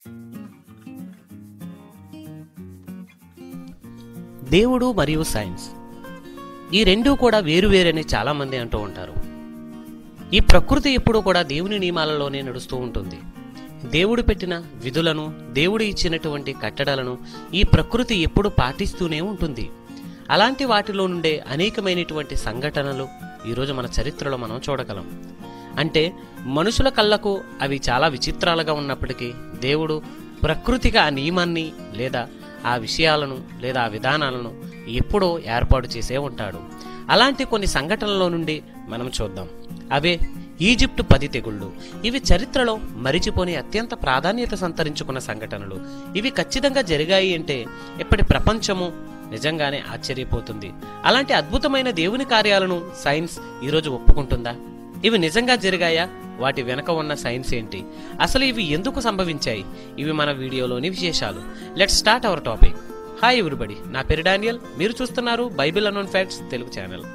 దేవుడు మరియు సైన్స్ ఈ రెండూ కూడా వేరువేరని చాలామంది అంటూ ఉంటారు ఈ ప్రకృతి ఎప్పుడూ కూడా దేవుని నియమాలలోనే నడుస్తూ ఉంటుంది దేవుడు పెట్టిన విధులను దేవుడు ఇచ్చినటువంటి కట్టడలను ఈ ప్రకృతి ఎప్పుడు పాటిస్తూనే ఉంటుంది అలాంటి వాటిలో నుండే అనేకమైనటువంటి సంఘటనలు ఈరోజు మన చరిత్రలో మనం చూడగలం అంటే మనుషుల కళ్ళకు అవి చాలా విచిత్రాలుగా ఉన్నప్పటికీ దేవుడు ప్రకృతిగా ఆ నియమాన్ని లేదా ఆ విషయాలను లేదా ఆ విధానాలను ఎప్పుడో ఏర్పాటు చేసే ఉంటాడు అలాంటి కొన్ని సంఘటనల నుండి మనం చూద్దాం అవే ఈజిప్టు పది తెగుళ్ళు ఇవి చరిత్రలో మరిచిపోని అత్యంత ప్రాధాన్యత సంతరించుకున్న సంఘటనలు ఇవి ఖచ్చితంగా జరిగాయి అంటే ఇప్పటి ప్రపంచము నిజంగానే ఆశ్చర్యపోతుంది అలాంటి అద్భుతమైన దేవుని కార్యాలను సైన్స్ ఈరోజు ఒప్పుకుంటుందా ఇవి నిజంగా జరిగాయా వాటి వెనక ఉన్న సైన్స్ ఏంటి అసలు ఇవి ఎందుకు సంభవించాయి ఇవి మన వీడియోలోని విశేషాలు let start our topic hi everybody నా పేరు డానియల్ మీరు చూస్తున్నారు Bible unknown facts Telugu channel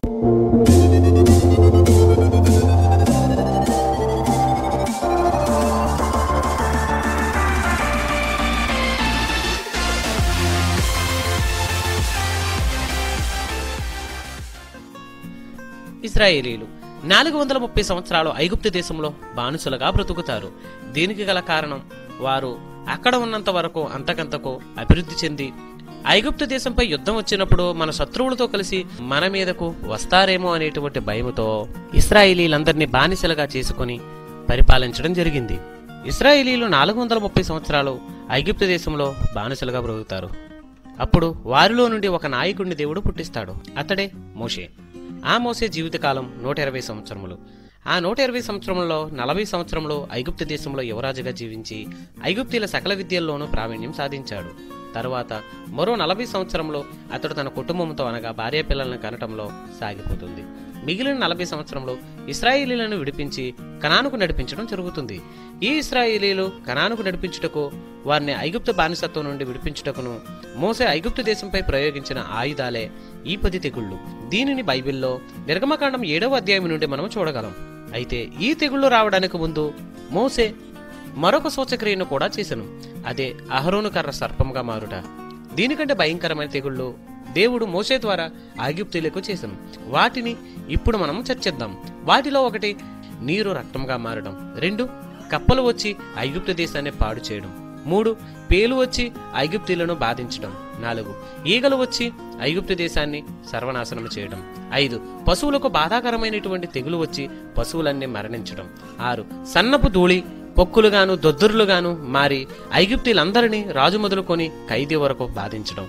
ఇస్రాయేలీలు నాలుగు వందల ముప్పై సంవత్సరాలు ఐగుప్తు దేశంలో బానిసలుగా బ్రతుకుతారు దీనికి గల కారణం వారు అక్కడ ఉన్నంత వరకు అంతకంతకు అభివృద్ధి చెంది ఐగుప్తు దేశంపై యుద్ధం వచ్చినప్పుడు మన శత్రువులతో కలిసి మన మీదకు వస్తారేమో అనేటువంటి భయముతో ఇస్రాయేలీలందరినీ బానిసలుగా చేసుకుని పరిపాలించడం జరిగింది ఇస్రాయేలీలు నాలుగు వందల ముప్పై సంవత్సరాలు ఐగుప్తు దేశంలో బానిసలుగా బ్రతుకుతారు అప్పుడు వారిలో నుండి ఒక నాయకుడిని దేవుడు పుట్టిస్తాడు అతడే మోషే ఆ మోసే జీవితకాలం నూట ఇరవై సంవత్సరములు ఆ నూట ఇరవై సంవత్సరంలో నలభై సంవత్సరంలో ఐగుప్తు దేశంలో యువరాజుగా జీవించి ఐగుప్తీల సకల విద్యల్లోనూ ప్రావీణ్యం సాధించాడు తరువాత మరో నలభై సంవత్సరంలో అతడు తన కుటుంబంతో అనగా భార్య పిల్లలను కనటంలో సాగిపోతుంది మిగిలిన నలభై సంవత్సరంలో ఇస్రాయేలీలను విడిపించి కనానుకు నడిపించడం జరుగుతుంది ఈ ఇస్రాయేలీలు కనానుకు నడిపించుటకు వారిని ఐగుప్తు బానిసత్వం నుండి విడిపించుటకును మోసే ఐగుప్తు దేశంపై ప్రయోగించిన ఆయుధాలే ఈ పది తెగుళ్ళు దీనిని బైబిల్లో నిర్గమకాండం ఏడవ అధ్యాయం నుండి మనం చూడగలం అయితే ఈ తెగుళ్ళు రావడానికి ముందు మోసే మరొక సూచక్రియను కూడా చేసెను అదే అహరోను కర్ర సర్పంగా మారుట దీనికంటే భయంకరమైన తెగుళ్ళు దేవుడు మోసే ద్వారా ఆగిప్తులకు చేసెను వాటిని ఇప్పుడు మనం చర్చిద్దాం వాటిలో ఒకటి నీరు రక్తంగా మారడం రెండు కప్పలు వచ్చి ఐగుప్తు దేశాన్ని పాడు చేయడం మూడు పేలు వచ్చి ఐగుప్తీలను బాధించడం నాలుగు ఈగలు వచ్చి ఐగుప్తు దేశాన్ని సర్వనాశనం చేయడం ఐదు పశువులకు బాధాకరమైనటువంటి తెగులు వచ్చి పశువులన్నీ మరణించడం ఆరు సన్నపు ధూళి పొక్కులుగాను దొద్దురులుగాను మారి ఐగుప్తీలందరినీ రాజు మొదలుకొని ఖైదీ వరకు బాధించడం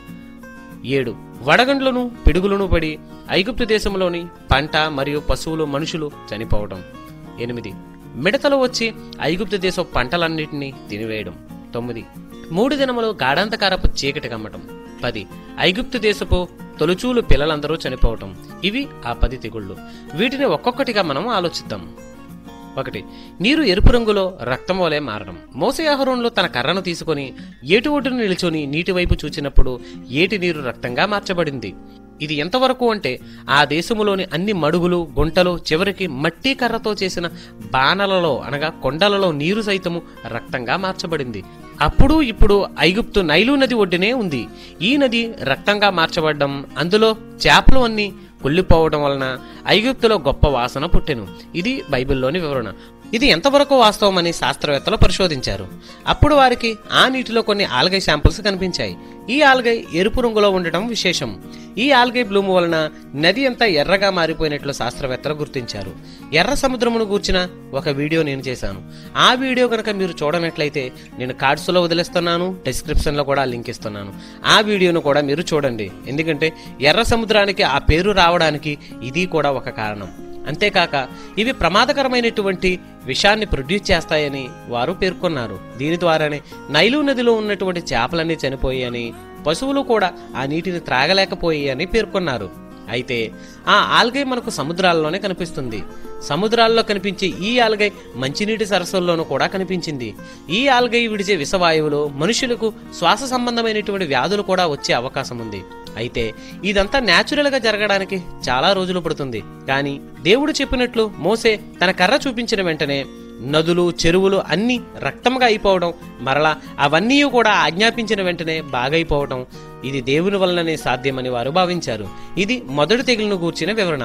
ఏడు వడగండ్లను పిడుగులను పడి ఐగుప్తు దేశంలోని పంట మరియు పశువులు మనుషులు చనిపోవడం ఎనిమిది మిడతలు వచ్చి ఐగుప్తు దేశ పంటలన్నింటినీ తినివేయడం తొమ్మిది మూడు దినములు గాఢాంతకారపు చీకటి కమ్మటం పది ఐగుప్తు దేశపు తొలుచూలు పిల్లలందరూ చనిపోవటం ఇవి ఆ పది తెగుళ్ళు వీటిని ఒక్కొక్కటిగా మనం ఆలోచిద్దాం ఒకటి నీరు ఎరుపు రంగులో రక్తం వలె మారడం మోసే ఆహారంలో తన కర్రను తీసుకొని ఏటి ఒడ్డును నిల్చొని నీటి వైపు చూచినప్పుడు ఏటి నీరు రక్తంగా మార్చబడింది ఇది ఎంతవరకు అంటే ఆ దేశములోని అన్ని మడుగులు గుంటలు చివరికి మట్టి కర్రతో చేసిన బాణలలో అనగా కొండలలో నీరు సైతము రక్తంగా మార్చబడింది అప్పుడు ఇప్పుడు ఐగుప్తు నైలు నది ఒడ్డునే ఉంది ఈ నది రక్తంగా మార్చబడ్డం అందులో చేపలు అన్ని కుళ్ళిపోవడం వలన ఐగుప్తులో గొప్ప వాసన పుట్టెను ఇది బైబిల్లోని వివరణ ఇది ఎంతవరకు వాస్తవమని శాస్త్రవేత్తలు పరిశోధించారు అప్పుడు వారికి ఆ నీటిలో కొన్ని ఆల్గై శాంపుల్స్ కనిపించాయి ఈ ఆల్గై ఎరుపు రంగులో ఉండటం విశేషం ఈ ఆల్గై బ్లూమ్ వలన నది అంతా ఎర్రగా మారిపోయినట్లు శాస్త్రవేత్తలు గుర్తించారు ఎర్ర సముద్రమును గూర్చిన ఒక వీడియో నేను చేశాను ఆ వీడియో కనుక మీరు చూడనట్లయితే నేను కార్డ్స్లో వదిలేస్తున్నాను డిస్క్రిప్షన్లో కూడా లింక్ ఇస్తున్నాను ఆ వీడియోను కూడా మీరు చూడండి ఎందుకంటే ఎర్ర సముద్రానికి ఆ పేరు రావడానికి ఇది కూడా ఒక కారణం అంతేకాక ఇవి ప్రమాదకరమైనటువంటి విషాన్ని ప్రొడ్యూస్ చేస్తాయని వారు పేర్కొన్నారు దీని ద్వారానే నైలు నదిలో ఉన్నటువంటి చేపలన్నీ చనిపోయాయని పశువులు కూడా ఆ నీటిని త్రాగలేకపోయాయని పేర్కొన్నారు అయితే ఆ ఆల్గై మనకు సముద్రాల్లోనే కనిపిస్తుంది సముద్రాల్లో కనిపించే ఈ ఆల్గై మంచినీటి సరస్సుల్లోనూ కూడా కనిపించింది ఈ ఆల్గై విడిచే విషవాయువులు మనుషులకు శ్వాస సంబంధమైనటువంటి వ్యాధులు కూడా వచ్చే అవకాశం ఉంది అయితే ఇదంతా న్యాచురల్ గా జరగడానికి చాలా రోజులు పడుతుంది కానీ దేవుడు చెప్పినట్లు మోసే తన కర్ర చూపించిన వెంటనే నదులు చెరువులు అన్నీ రక్తంగా అయిపోవడం మరలా అవన్నీ కూడా ఆజ్ఞాపించిన వెంటనే బాగైపోవడం ఇది దేవుని వలననే సాధ్యమని వారు భావించారు ఇది మొదటి తెగులును గూర్చిన వివరణ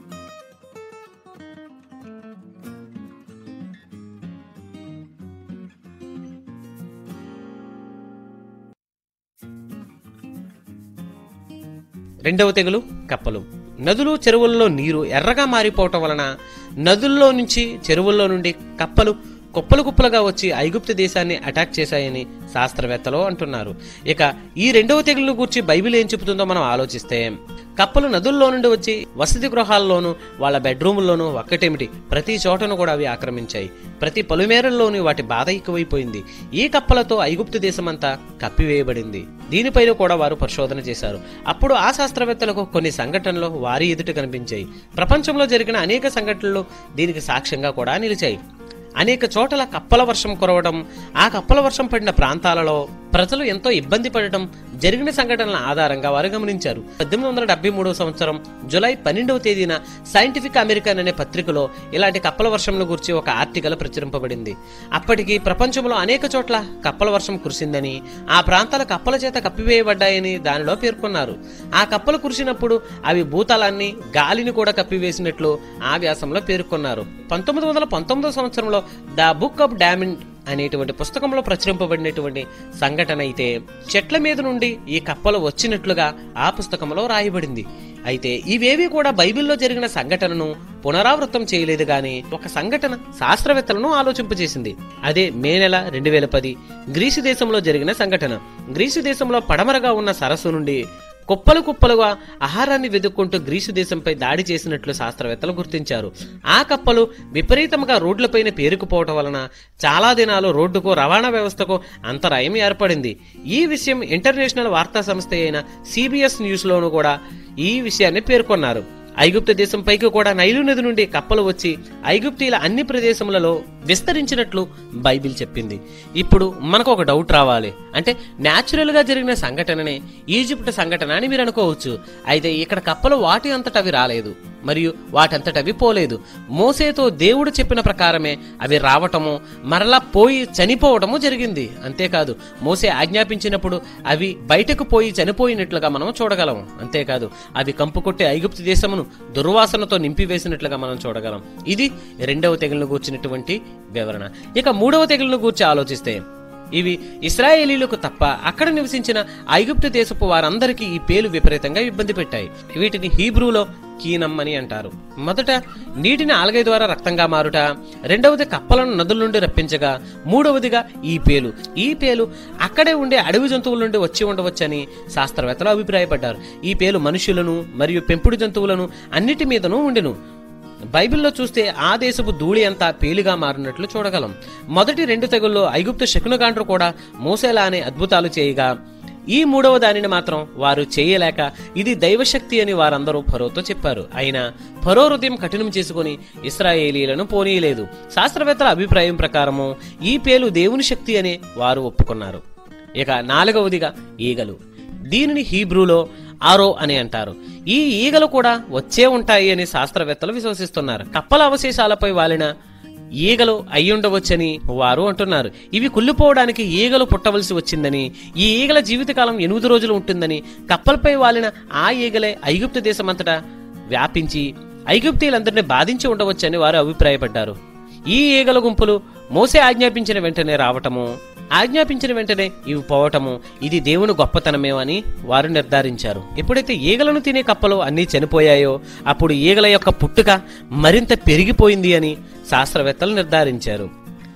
రెండవ తెగులు కప్పలు నదులు చెరువుల్లో నీరు ఎర్రగా మారిపోవటం వలన నదుల్లో నుంచి చెరువుల్లో నుండి కప్పలు కుప్పలు కుప్పలుగా వచ్చి ఐగుప్తు దేశాన్ని అటాక్ చేశాయని శాస్త్రవేత్తలు అంటున్నారు ఇక ఈ రెండవ తెగులు గూర్చి బైబిల్ ఏం చెబుతుందో మనం ఆలోచిస్తే కప్పలు నదుల్లో నుండి వచ్చి వసతి గృహాల్లోనూ వాళ్ళ బెడ్రూముల్లోనూ ఒక్కటేమిటి ప్రతి చోటను కూడా అవి ఆక్రమించాయి ప్రతి పలుమేరల్లోనూ వాటి బాధ ఎక్కువైపోయింది ఈ కప్పలతో ఐగుప్తు దేశమంతా కప్పివేయబడింది దీనిపైన కూడా వారు పరిశోధన చేశారు అప్పుడు ఆ శాస్త్రవేత్తలకు కొన్ని సంఘటనలు వారి ఎదుట కనిపించాయి ప్రపంచంలో జరిగిన అనేక సంఘటనలు దీనికి సాక్ష్యంగా కూడా నిలిచాయి అనేక చోట్ల కప్పల వర్షం కురవడం ఆ కప్పల వర్షం పడిన ప్రాంతాలలో ప్రజలు ఎంతో ఇబ్బంది పడటం జరిగిన సంఘటనల ఆధారంగా వారు గమనించారు పద్దెనిమిది వందల డెబ్బై మూడవ సంవత్సరం జులై పన్నెండవ తేదీన సైంటిఫిక్ అమెరికన్ అనే పత్రికలో ఇలాంటి కప్పల వర్షంను గురించి ఒక ఆర్టికల్ ప్రచురింపబడింది అప్పటికి ప్రపంచంలో అనేక చోట్ల కప్పల వర్షం కురిసిందని ఆ ప్రాంతాల కప్పల చేత కప్పివేయబడ్డాయని దానిలో పేర్కొన్నారు ఆ కప్పలు కురిసినప్పుడు అవి భూతలాన్ని గాలిని కూడా కప్పివేసినట్లు ఆ వ్యాసంలో పేర్కొన్నారు పంతొమ్మిది వందల పంతొమ్మిదవ సంవత్సరంలో ద బుక్ ఆఫ్ డామిన్ అనేటువంటి పుస్తకంలో ప్రచురింపబడినటువంటి సంఘటన అయితే చెట్ల మీద నుండి ఈ కప్పలు వచ్చినట్లుగా ఆ పుస్తకంలో రాయబడింది అయితే ఇవేవి కూడా బైబిల్లో జరిగిన సంఘటనను పునరావృతం చేయలేదు గాని ఒక సంఘటన శాస్త్రవేత్తలను ఆలోచింపజేసింది అదే మే నెల రెండు వేల పది గ్రీసు దేశంలో జరిగిన సంఘటన గ్రీసు దేశంలో పడమరగా ఉన్న సరస్సు నుండి కుప్పలు కుప్పలుగా ఆహారాన్ని వెతుక్కుంటూ గ్రీసు దేశంపై దాడి చేసినట్లు శాస్త్రవేత్తలు గుర్తించారు ఆ కప్పలు విపరీతంగా రోడ్లపైన పేరుకుపోవటం వలన చాలా దినాలు రోడ్డుకు రవాణా వ్యవస్థకు అంతరాయం ఏర్పడింది ఈ విషయం ఇంటర్నేషనల్ వార్తా సంస్థ అయిన సిబిఎస్ న్యూస్లోనూ కూడా ఈ విషయాన్ని పేర్కొన్నారు ఐగుప్తు దేశంపైకి కూడా నైలు నది నుండి కప్పలు వచ్చి ఐగుప్తీల అన్ని ప్రదేశములలో విస్తరించినట్లు బైబిల్ చెప్పింది ఇప్పుడు మనకు ఒక డౌట్ రావాలి అంటే న్యాచురల్ గా జరిగిన సంఘటననే ఈజిప్ట్ సంఘటన అని మీరు అనుకోవచ్చు అయితే ఇక్కడ కప్పలు వాటి అంతట అవి రాలేదు మరియు వాటంతట అవి పోలేదు మోసేతో దేవుడు చెప్పిన ప్రకారమే అవి రావటము మరలా పోయి చనిపోవటము జరిగింది అంతేకాదు మోసే ఆజ్ఞాపించినప్పుడు అవి బయటకు పోయి చనిపోయినట్లుగా మనం చూడగలం అంతేకాదు అవి కంపు కొట్టే ఐగుప్తు దేశమును దుర్వాసనతో నింపివేసినట్లుగా మనం చూడగలం ఇది రెండవ తెగులను గూర్చినటువంటి వివరణ ఇక మూడవ తెగులను గూర్చి ఆలోచిస్తే ఇవి ఇస్రాయేలీలకు తప్ప అక్కడ నివసించిన ఐగుప్తు దేశపు వారందరికీ ఈ పేలు విపరీతంగా ఇబ్బంది పెట్టాయి వీటిని హీబ్రూలో కీనం అని అంటారు మొదట నీటిని ఆలగై ద్వారా రక్తంగా మారుట రెండవది కప్పలను నదుల నుండి రప్పించగా మూడవదిగా ఈ పేలు ఈ పేలు అక్కడే ఉండే అడవి జంతువుల నుండి వచ్చి ఉండవచ్చని శాస్త్రవేత్తలు అభిప్రాయపడ్డారు ఈ పేలు మనుషులను మరియు పెంపుడు జంతువులను అన్నిటి మీదనూ ఉండెను బైబిల్లో చూస్తే ఆ దేశపు ధూళి అంతా పేలిగా మారినట్లు చూడగలం మొదటి రెండు తెగుల్లో ఐగుప్తు శకునగాండ్రు కూడా మూసేలానే అద్భుతాలు చేయగా ఈ మూడవ దానిని మాత్రం వారు చేయలేక ఇది దైవశక్తి అని వారందరూ ఫరోతో చెప్పారు అయినా ఫరో హృదయం కఠినం చేసుకుని ఇస్రాయేలీలను పోనీయలేదు శాస్త్రవేత్తల అభిప్రాయం ప్రకారము ఈ పేలు దేవుని శక్తి అని వారు ఒప్పుకున్నారు ఇక నాలుగవదిగా ఈగలు దీనిని హీబ్రూలో ఆరో అని అంటారు ఈ ఈగలు కూడా వచ్చే ఉంటాయి అని శాస్త్రవేత్తలు విశ్వసిస్తున్నారు కప్పల అవశేషాలపై వాలిన ఈగలు అయ్యుండవచ్చని వారు అంటున్నారు ఇవి కుళ్ళిపోవడానికి ఈగలు పుట్టవలసి వచ్చిందని ఈ ఈగల జీవితకాలం ఎనిమిది రోజులు ఉంటుందని కప్పలపై వాలిన ఆ ఈగలే ఐగుప్తు దేశమంతటా వ్యాపించి ఐగుప్తీయులందరినీ బాధించి ఉండవచ్చని వారు అభిప్రాయపడ్డారు ఈ ఈగల గుంపులు మోసే ఆజ్ఞాపించిన వెంటనే రావటము ఆజ్ఞాపించిన వెంటనే ఇవి పోవటము ఇది దేవుని గొప్పతనమేమని వారు నిర్ధారించారు ఎప్పుడైతే ఈగలను తినే కప్పలు అన్నీ చనిపోయాయో అప్పుడు ఈగల యొక్క పుట్టుక మరింత పెరిగిపోయింది అని శాస్త్రవేత్తలు నిర్ధారించారు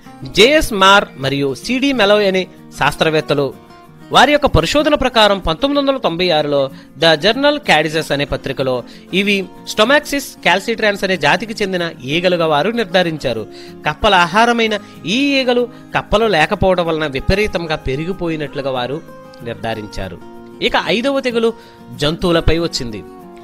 జేఎస్ మార్ మరియు సిడి మెలోయ్ అనే శాస్త్రవేత్తలు వారి యొక్క పరిశోధన ప్రకారం పంతొమ్మిది వందల తొంభై ఆరులో ద జర్నల్ క్యాడిసెస్ అనే పత్రికలో ఇవి స్టొమాక్సిస్ క్యాల్సిట్రాన్స్ అనే జాతికి చెందిన ఈగలుగా వారు నిర్ధారించారు కప్పల ఆహారమైన ఈ ఈగలు కప్పలు లేకపోవడం వలన విపరీతంగా పెరిగిపోయినట్లుగా వారు నిర్ధారించారు ఇక ఐదవ తెగులు జంతువులపై వచ్చింది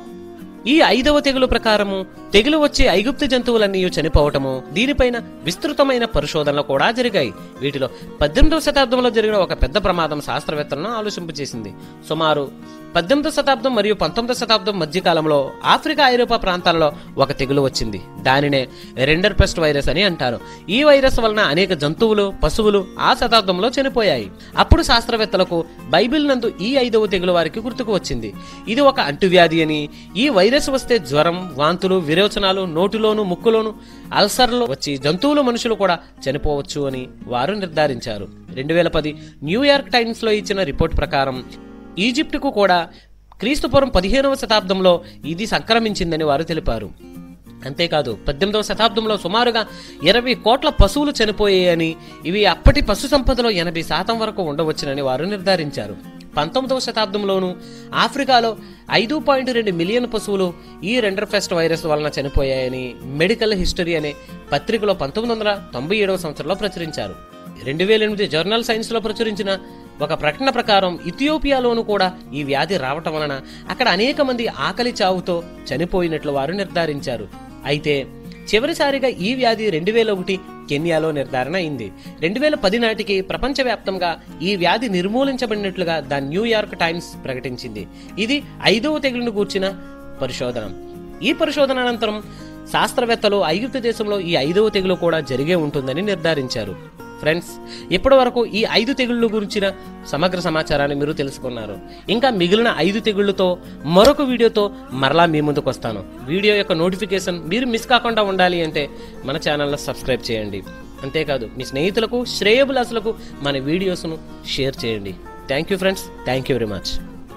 ఈ ఐదవ తెగులు ప్రకారము తెగులు వచ్చే ఐగుప్తు జంతువులన్నీ చనిపోవటము దీనిపైన విస్తృతమైన పరిశోధనలు కూడా జరిగాయి వీటిలో పద్దెనిమిదవ శతాబ్దంలో జరిగిన ఒక పెద్ద ప్రమాదం శాస్త్రవేత్తలను ఆలోచింపజేసింది సుమారు పద్దెనిమిదో శతాబ్దం మరియు పంతొమ్మిదో శతాబ్దం మధ్య కాలంలో ఆఫ్రికా ఐరోపా ప్రాంతాల్లో ఒక తెగులు వచ్చింది దానినే రెండర్ పెస్ట్ వైరస్ అని అంటారు ఈ వైరస్ వలన అనేక జంతువులు పశువులు ఆ శతాబ్దంలో చనిపోయాయి అప్పుడు శాస్త్రవేత్తలకు బైబిల్ నందు ఈ ఐదవ తెగులు వారికి గుర్తుకు వచ్చింది ఇది ఒక అంటువ్యాధి అని ఈ వైరస్ వస్తే జ్వరం వాంతులు విరోచనాలు నోటిలోను ముక్కులోను అల్సర్లు వచ్చి జంతువులు మనుషులు కూడా చనిపోవచ్చు అని వారు నిర్ధారించారు రెండు వేల పది న్యూయార్క్ టైమ్స్ లో ఇచ్చిన రిపోర్ట్ ప్రకారం ఈజిప్టుకు కూడా క్రీస్తుపూర్వం పదిహేనవ శతాబ్దంలో ఇది సంక్రమించిందని వారు తెలిపారు అంతేకాదు పద్దెనిమిదవ శతాబ్దంలో సుమారుగా ఇరవై కోట్ల పశువులు చనిపోయాయని ఇవి అప్పటి పశు సంపదలో ఎనభై శాతం వరకు ఉండవచ్చునని వారు నిర్ధారించారు పంతొమ్మిదవ శతాబ్దంలోనూ ఆఫ్రికాలో ఐదు పాయింట్ రెండు మిలియన్ పశువులు ఈ రెండర్ఫెస్ట్ వైరస్ వలన చనిపోయాయని మెడికల్ హిస్టరీ అనే పత్రికలో పంతొమ్మిది వందల తొంభై ఏడవ సంవత్సరంలో ప్రచురించారు రెండు వేల ఎనిమిది జర్నల్ సైన్స్ లో ప్రచురించిన ఒక ప్రకటన ప్రకారం ఇథియోపియాలోను కూడా ఈ వ్యాధి రావటం వలన అక్కడ అనేక మంది ఆకలి చావుతో చనిపోయినట్లు వారు నిర్ధారించారు అయితే చివరిసారిగా ఈ వ్యాధి రెండు వేల ఒకటి కెన్యాలో నిర్ధారణ అయింది రెండు వేల పది నాటికి ప్రపంచవ్యాప్తంగా ఈ వ్యాధి నిర్మూలించబడినట్లుగా ద న్యూయార్క్ టైమ్స్ ప్రకటించింది ఇది ఐదవ తెగులును గూర్చిన పరిశోధన ఈ పరిశోధన అనంతరం శాస్త్రవేత్తలు ఐగుప్తు దేశంలో ఈ ఐదవ తెగులు కూడా జరిగే ఉంటుందని నిర్ధారించారు ఫ్రెండ్స్ ఇప్పటి వరకు ఈ ఐదు తెగుళ్ళ గురించిన సమగ్ర సమాచారాన్ని మీరు తెలుసుకున్నారు ఇంకా మిగిలిన ఐదు తెగుళ్ళతో మరొక వీడియోతో మరలా మీ ముందుకు వస్తాను వీడియో యొక్క నోటిఫికేషన్ మీరు మిస్ కాకుండా ఉండాలి అంటే మన ఛానల్ను సబ్స్క్రైబ్ చేయండి అంతేకాదు మీ స్నేహితులకు శ్రేయబులాసులకు మన వీడియోస్ను షేర్ చేయండి thank you friends thank you very much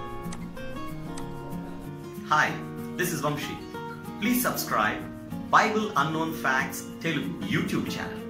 Hi, this is Vamshi. Please subscribe Bible Unknown Facts Telugu YouTube channel.